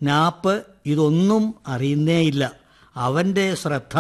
nap ഇതൊന്നും അറിയുന്നേയില്ല അവൻ്റെ ശ്രദ്ധ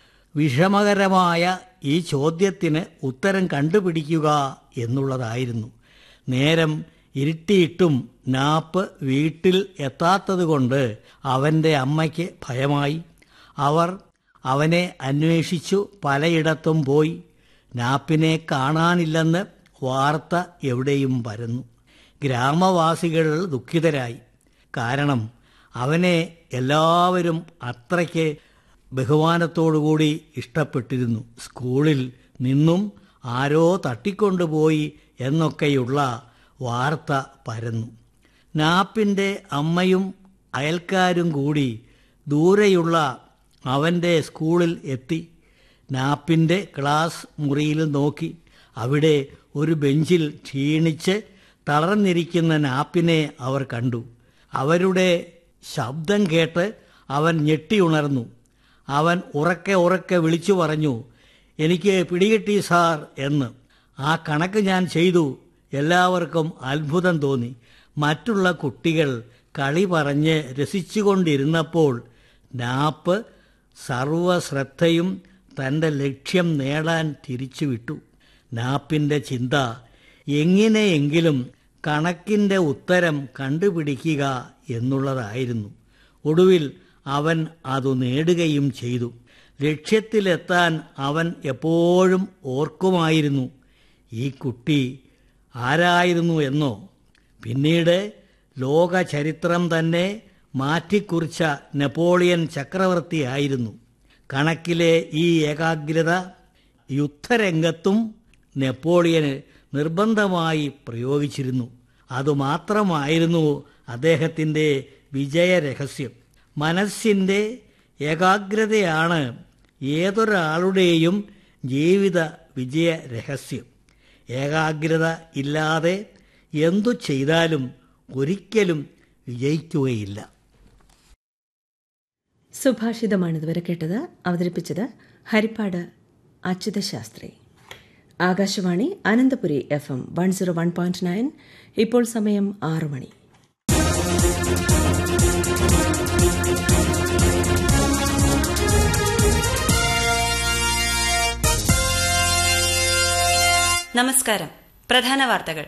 വിഷമകരമായ ഈ ചോദ്യത്തിന് ഉത്തരം കണ്ടുപിടിക്കുക എന്നുള്ളതായിരുന്നു നേരം ഇരുട്ടിയിട്ടും നാപ്പ് വീട്ടിൽ എത്താത്തതുകൊണ്ട് അവൻ്റെ അമ്മയ്ക്ക് ഭയമായി അവർ അവനെ അന്വേഷിച്ചു പലയിടത്തും പോയി നാപ്പിനെ കാണാനില്ലെന്ന് വാർത്ത എവിടെയും പരന്നു ഗ്രാമവാസികൾ ദുഃഖിതരായി കാരണം അവനെ എല്ലാവരും അത്രയ്ക്ക് ബഹുമാനത്തോടുകൂടി ഇഷ്ടപ്പെട്ടിരുന്നു സ്കൂളിൽ നിന്നും ആരോ തട്ടിക്കൊണ്ടുപോയി എന്നൊക്കെയുള്ള വാർത്ത പരന്നു നാപ്പിൻ്റെ അമ്മയും അയൽക്കാരും കൂടി ദൂരെയുള്ള അവൻ്റെ സ്കൂളിൽ എത്തി നാപ്പിൻ്റെ ക്ലാസ് മുറിയിൽ നോക്കി അവിടെ ഒരു ബെഞ്ചിൽ ക്ഷീണിച്ച് തളർന്നിരിക്കുന്ന നാപ്പിനെ അവർ കണ്ടു അവരുടെ ശബ്ദം കേട്ട് അവൻ ഞെട്ടിയുണർന്നു അവൻ ഉറക്കെ ഉറക്കെ വിളിച്ചു പറഞ്ഞു എനിക്ക് പിടികിട്ടി സാർ എന്ന് ആ കണക്ക് ഞാൻ ചെയ്തു എല്ലാവർക്കും അത്ഭുതം തോന്നി മറ്റുള്ള കുട്ടികൾ കളി പറഞ്ഞ് രസിച്ചുകൊണ്ടിരുന്നപ്പോൾ നാപ്പ് സർവശ്രദ്ധയും തൻ്റെ ലക്ഷ്യം നേടാൻ തിരിച്ചുവിട്ടു നാപ്പിൻ്റെ ചിന്ത എങ്ങനെയെങ്കിലും കണക്കിൻ്റെ ഉത്തരം കണ്ടുപിടിക്കുക എന്നുള്ളതായിരുന്നു ഒടുവിൽ അവൻ അതു നേടുകയും ചെയ്തു ലക്ഷ്യത്തിലെത്താൻ അവൻ എപ്പോഴും ഓർക്കുമായിരുന്നു ഈ കുട്ടി ആരായിരുന്നു എന്നോ പിന്നീട് ലോക ചരിത്രം തന്നെ മാറ്റിക്കുറിച്ച നെപ്പോളിയൻ ചക്രവർത്തിയായിരുന്നു കണക്കിലെ ഈ ഏകാഗ്രത യുദ്ധരംഗത്തും നെപ്പോളിയന് നിർബന്ധമായി പ്രയോഗിച്ചിരുന്നു അതുമാത്രമായിരുന്നു അദ്ദേഹത്തിൻ്റെ വിജയരഹസ്യം മനസ്സിൻ്റെ ഏകാഗ്രതയാണ് ഏതൊരാളുടെയും ജീവിത വിജയ രഹസ്യം ഏകാഗ്രത ഇല്ലാതെ എന്തു ചെയ്താലും ഒരിക്കലും വിജയിക്കുകയില്ല സുഭാഷിതമാണ് ഇതുവരെ കേട്ടത് അവതരിപ്പിച്ചത് Harippad Achyutha Sastri Akashvani Ananthapuri F M one zero one point nine ഇപ്പോൾ സമയം ആറു മണി നമസ്കാരം പ്രധാന വാർത്തകൾ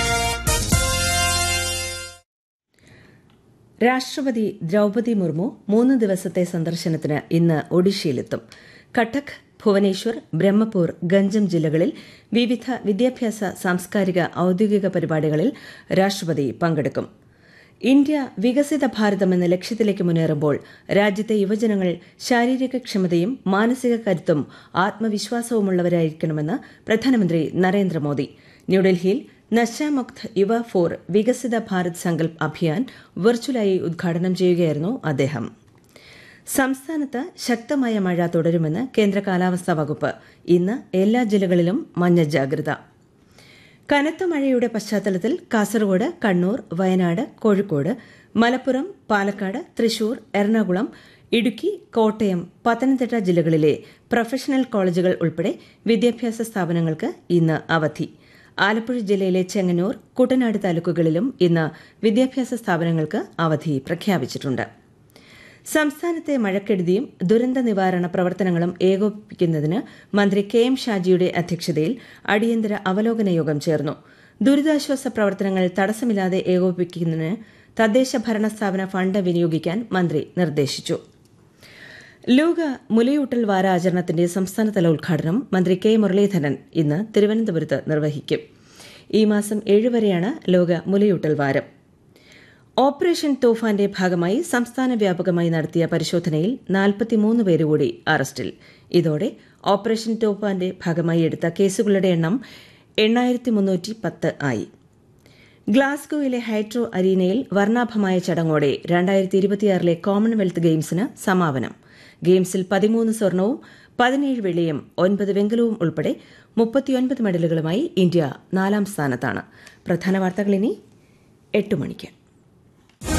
രാഷ്ട്രപതി ദ്രൗപതി മുർമു മൂന്ന് ദിവസത്തെ സന്ദർശനത്തിന് ഇന്ന് ഒഡീഷയിലെത്തും കട്ടക് ഭുവനേശ്വർ ബ്രഹ്മപൂർ ഗഞ്ചം ജില്ലകളിൽ വിവിധ വിദ്യാഭ്യാസ സാംസ്കാരിക ഔദ്യോഗിക പരിപാടികളിൽ രാഷ്ട്രപതി പങ്കെടുക്കും ഇന്ത്യ വികസിത ഭാരതം എന്ന ലക്ഷ്യത്തിലേക്ക് മുന്നേറുമ്പോൾ രാജ്യത്തെ യുവജനങ്ങൾ ശാരീരിക ക്ഷമതയും മാനസിക കരുത്തും ആത്മവിശ്വാസവുമുള്ളവരായിരിക്കണമെന്ന് പ്രധാനമന്ത്രി നരേന്ദ്രമോദി ന്യൂഡൽഹിയിൽ നശാമുക്ത് യുവ ഫോർ വികസിത ഭാരത് സങ്കൽപ് അഭിയാൻ വെർച്വലായി ഉദ്ഘാടനം ചെയ്യുകയായിരുന്നു അദ്ദേഹം സംസ്ഥാനത്ത് ശക്തമായ മഴ തുടരുമെന്ന് കേന്ദ്ര കാലാവസ്ഥാ വകുപ്പ് ഇന്ന് എല്ലാ ജില്ലകളിലും മഞ്ഞ ജാഗ്രത കനത്ത മഴയുടെ പശ്ചാത്തലത്തിൽ കാസർഗോഡ് കണ്ണൂർ വയനാട് കോഴിക്കോട് മലപ്പുറം പാലക്കാട് തൃശൂർ എറണാകുളം ഇടുക്കി കോട്ടയം പത്തനംതിട്ട ജില്ലകളിലെ പ്രൊഫഷണൽ കോളേജുകൾ ഉൾപ്പെടെ വിദ്യാഭ്യാസ സ്ഥാപനങ്ങൾക്ക് ഇന്ന് അവധി ആലപ്പുഴ ജില്ലയിലെ ചെങ്ങന്നൂർ കുട്ടനാട് താലൂക്കുകളിലും ഇന്ന് വിദ്യാഭ്യാസ സ്ഥാപനങ്ങൾക്ക് അവധി പ്രഖ്യാപിച്ചിട്ടുണ്ട് സംസ്ഥാനത്തെ മഴക്കെടുതിയും ദുരന്ത നിവാരണ പ്രവർത്തനങ്ങളും ഏകോപിപ്പിക്കുന്നതിന് മന്ത്രി കെ എം ഷാജിയുടെ അധ്യക്ഷതയിൽ അടിയന്തര അവലോകന യോഗം ചേർന്നു ദുരിതാശ്വാസ പ്രവർത്തനങ്ങൾ തടസ്സമില്ലാതെ ഏകോപിപ്പിക്കുന്നതിന് തദ്ദേശ ഭരണ സ്ഥാപന ഫണ്ട് വിനിയോഗിക്കാൻ മന്ത്രി നിർദ്ദേശിച്ചു ലോക മുലയൂട്ടൽ വാരാചരണത്തിന്റെ സംസ്ഥാനതല ഉദ്ഘാടനം മന്ത്രി കെ മുരളീധരൻ ഇന്ന് തിരുവനന്തപുരത്ത് നിർവഹിക്കും ഈ മാസം ഏഴ് വരെയാണ് ലോക മുലയൂട്ടൽ വാരം ഓപ്പറേഷൻ തോഫാന്റെ ഭാഗമായി സംസ്ഥാന വ്യാപകമായി നടത്തിയ പരിശോധനയിൽ നാൽപ്പത്തിമൂന്ന് പേരുകൂടി അറസ്റ്റിൽ ഇതോടെ ഓപ്പറേഷൻ തോഫാന്റെ ഭാഗമായി എടുത്ത കേസുകളുടെ എണ്ണം എണ്ണായിരത്തി മുന്നൂറ്റി പത്ത് ആയി ഗ്ലാസ്ഗോയിലെ ഹൈഡ്രോ അരീനയിൽ വർണ്ണാഭമായ ചടങ്ങോടെ രണ്ടായിരത്തി ഇരുപത്തിയാറിലെ കോമൺവെൽത്ത് ഗെയിംസിന് സമാപനം ഗെയിംസിൽ പതിമൂന്ന് സ്വർണവും പതിനേഴ് വെള്ളിയും ഒൻപത് വെങ്കലവും ഉൾപ്പെടെ മുപ്പത്തിയൊൻപത് മെഡലുകളുമായി ഇന്ത്യ നാലാം സ്ഥാനത്താണ് പ്രധാന വാർത്തകൾ ഇനി എട്ട് മണിക്ക്